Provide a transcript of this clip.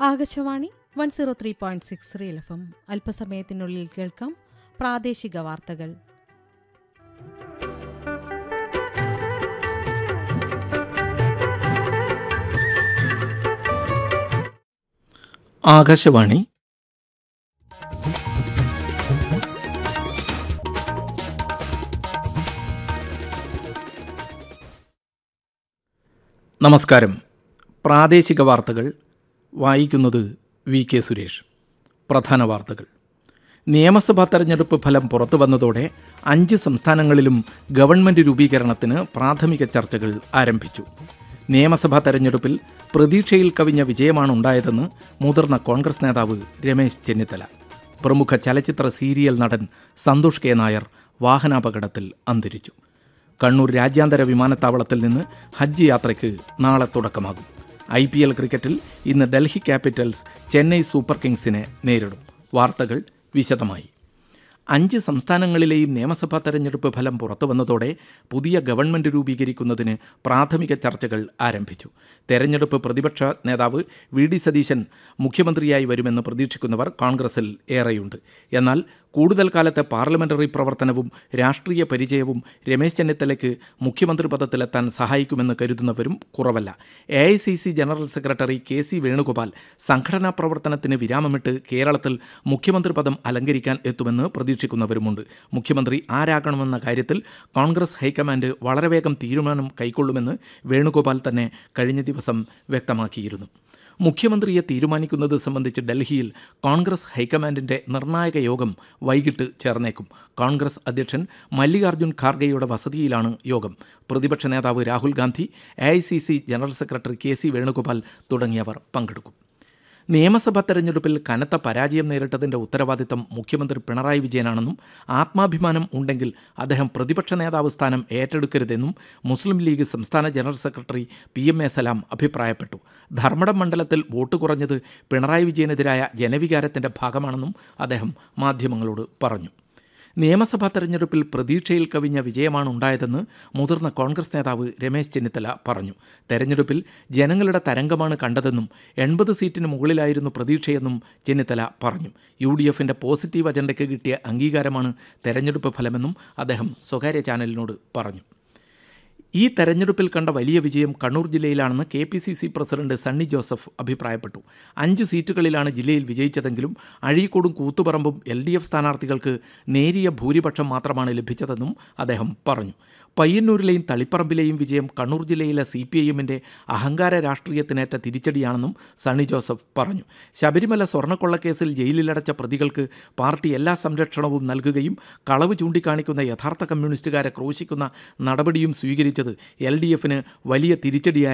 Akashvani one zero three point six real F M അല്പസമയത്തിനുള്ളിൽ കേൾക്കാം പ്രാദേശിക വാർത്തകൾ ആകാശവാണി നമസ്കാരം പ്രാദേശിക വാർത്തകൾ വായിക്കുന്നത് വി കെ സുരേഷ് പ്രധാന വാർത്തകൾ നിയമസഭാ തെരഞ്ഞെടുപ്പ് ഫലം പുറത്തു വന്നതോടെ അഞ്ച് സംസ്ഥാനങ്ങളിലും ഗവൺമെൻറ് രൂപീകരണത്തിന് പ്രാഥമിക ചർച്ചകൾ ആരംഭിച്ചു നിയമസഭാ തെരഞ്ഞെടുപ്പിൽ പ്രതീക്ഷയിൽ കവിഞ്ഞ വിജയമാണ് ഉണ്ടായതെന്ന് മുതിർന്ന കോൺഗ്രസ് നേതാവ് രമേശ് ചെന്നിത്തല പ്രമുഖ ചലച്ചിത്ര സീരിയൽ നടൻ സന്തോഷ് കെ നായർ വാഹനാപകടത്തിൽ അന്തരിച്ചു കണ്ണൂർ രാജ്യാന്തര വിമാനത്താവളത്തിൽ നിന്ന് ഹജ്ജ് യാത്രയ്ക്ക് നാളെ തുടക്കമാകും ഐ പി എൽ ക്രിക്കറ്റിൽ ഇന്ന് ഡൽഹി ക്യാപിറ്റൽസ് ചെന്നൈ സൂപ്പർ കിങ്സിനെ നേരിടും വാർത്തകൾ വിശദമായി അഞ്ച് സംസ്ഥാനങ്ങളിലെയും നിയമസഭാ തെരഞ്ഞെടുപ്പ് ഫലം പുറത്തുവന്നതോടെ പുതിയ ഗവൺമെൻറ് രൂപീകരിക്കുന്നതിന് പ്രാഥമിക ചർച്ചകൾ ആരംഭിച്ചു തെരഞ്ഞെടുപ്പ് പ്രതിപക്ഷ നേതാവ് വി ഡി സതീശൻ മുഖ്യമന്ത്രിയായി വരുമെന്ന് പ്രതീക്ഷിക്കുന്നവർ കോൺഗ്രസിൽ ഏറെയുണ്ട് എന്നാൽ കൂടുതൽ കാലത്തെ പാർലമെന്ററി പ്രവർത്തനവും രാഷ്ട്രീയ പരിചയവും രമേശ് ചെന്നിത്തലയ്ക്ക് മുഖ്യമന്ത്രി പദത്തിലെത്താൻ സഹായിക്കുമെന്ന് കരുതുന്നവരും കുറവല്ല A I C C general secretary K C Venugopal സംഘടനാ പ്രവർത്തനത്തിന് വിരാമമിട്ട് കേരളത്തിൽ മുഖ്യമന്ത്രി പദം അലങ്കരിക്കാൻ എത്തുമെന്ന് പ്രതീക്ഷിക്കുന്നവരുമുണ്ട് മുഖ്യമന്ത്രി ആരാകണമെന്ന കാര്യത്തിൽ കോൺഗ്രസ് ഹൈക്കമാൻഡ് വളരെ വേഗം തീരുമാനം കൈക്കൊള്ളുമെന്ന് വേണുഗോപാൽ തന്നെ കഴിഞ്ഞ ദിവസം വ്യക്തമാക്കിയിരുന്നു മുഖ്യമന്ത്രിയെ തീരുമാനിക്കുന്നത് സംബന്ധിച്ച് ഡൽഹിയിൽ കോൺഗ്രസ് ഹൈക്കമാൻഡിന്റെ നിർണായക യോഗം വൈകിട്ട് ചേർന്നേക്കും കോൺഗ്രസ് അധ്യക്ഷൻ മല്ലികാർജ്ജുൻ ഖാർഗെയുടെ വസതിയിലാണ് യോഗം പ്രതിപക്ഷ നേതാവ് Rahul Gandhi A general secretary K C Venugopal തുടങ്ങിയവർ പങ്കെടുക്കും നിയമസഭാ തെരഞ്ഞെടുപ്പിൽ കനത്ത പരാജയം നേരിട്ടതിന്റെ ഉത്തരവാദിത്തം മുഖ്യമന്ത്രി പിണറായി വിജയനാണെന്നും ആത്മാഭിമാനം ഉണ്ടെങ്കിൽ അദ്ദേഹം പ്രതിപക്ഷ നേതാവ് സ്ഥാനം ഏറ്റെടുക്കരുതെന്നും മുസ്ലിം ലീഗ് സംസ്ഥാന general secretary P M A Salam അഭിപ്രായപ്പെട്ടു ധർമ്മടം മണ്ഡലത്തിൽ വോട്ട് കുറഞ്ഞത് പിണറായി വിജയനെതിരായ ജനവികാരത്തിന്റെ ഭാഗമാണെന്നും അദ്ദേഹം മാധ്യമങ്ങളോട് പറഞ്ഞു നിയമസഭാ തെരഞ്ഞെടുപ്പിൽ പ്രതീക്ഷയിൽ കവിഞ്ഞ വിജയമാണ് ഉണ്ടായതെന്ന് മുതിർന്ന കോൺഗ്രസ് നേതാവ് രമേശ് ചെന്നിത്തല പറഞ്ഞു തെരഞ്ഞെടുപ്പിൽ ജനങ്ങളുടെ തരംഗമാണ് കണ്ടതെന്നും എൺപത് സീറ്റിന് മുകളിലായിരുന്നു പ്രതീക്ഷയെന്നും ചെന്നിത്തല പറഞ്ഞു യു ഡി എഫിൻ്റെ പോസിറ്റീവ് അജണ്ടയ്ക്ക് കിട്ടിയ അംഗീകാരമാണ് തെരഞ്ഞെടുപ്പ് ഫലമെന്നും അദ്ദേഹം സ്വകാര്യ ചാനലിനോട് പറഞ്ഞു ഈ തെരഞ്ഞെടുപ്പിൽ കണ്ട വലിയ വിജയം കണ്ണൂർ ജില്ലയിലാണെന്ന് K P C C president Sunny Joseph അഭിപ്രായപ്പെട്ടു അഞ്ച് സീറ്റുകളിലാണ് ജില്ലയിൽ വിജയിച്ചതെങ്കിലും അഴീക്കോടും കൂത്തുപറമ്പും എൽ ഡി എഫ് സ്ഥാനാർത്ഥികൾക്ക് നേരിയ ഭൂരിപക്ഷം മാത്രമാണ് ലഭിച്ചതെന്നും അദ്ദേഹം പറഞ്ഞു പയ്യന്നൂരിലെയും തളിപ്പറമ്പിലെയും വിജയം കണ്ണൂർ ജില്ലയിലെ സി പി ഐ എമ്മിൻ്റെ അഹങ്കാര രാഷ്ട്രീയത്തിനേറ്റ തിരിച്ചടിയാണെന്നും സണ്ണി ജോസഫ് പറഞ്ഞു ശബരിമല സ്വർണ്ണക്കൊള്ളക്കേസിൽ ജയിലിലടച്ച പ്രതികൾക്ക് പാർട്ടി എല്ലാ സംരക്ഷണവും നൽകുകയും കളവ് ചൂണ്ടിക്കാണിക്കുന്ന യഥാർത്ഥ കമ്മ്യൂണിസ്റ്റുകാരെ ക്രൂശിക്കുന്ന നടപടിയും സ്വീകരിച്ചത് എൽ ഡി എഫിന് വലിയ തിരിച്ചടിയായ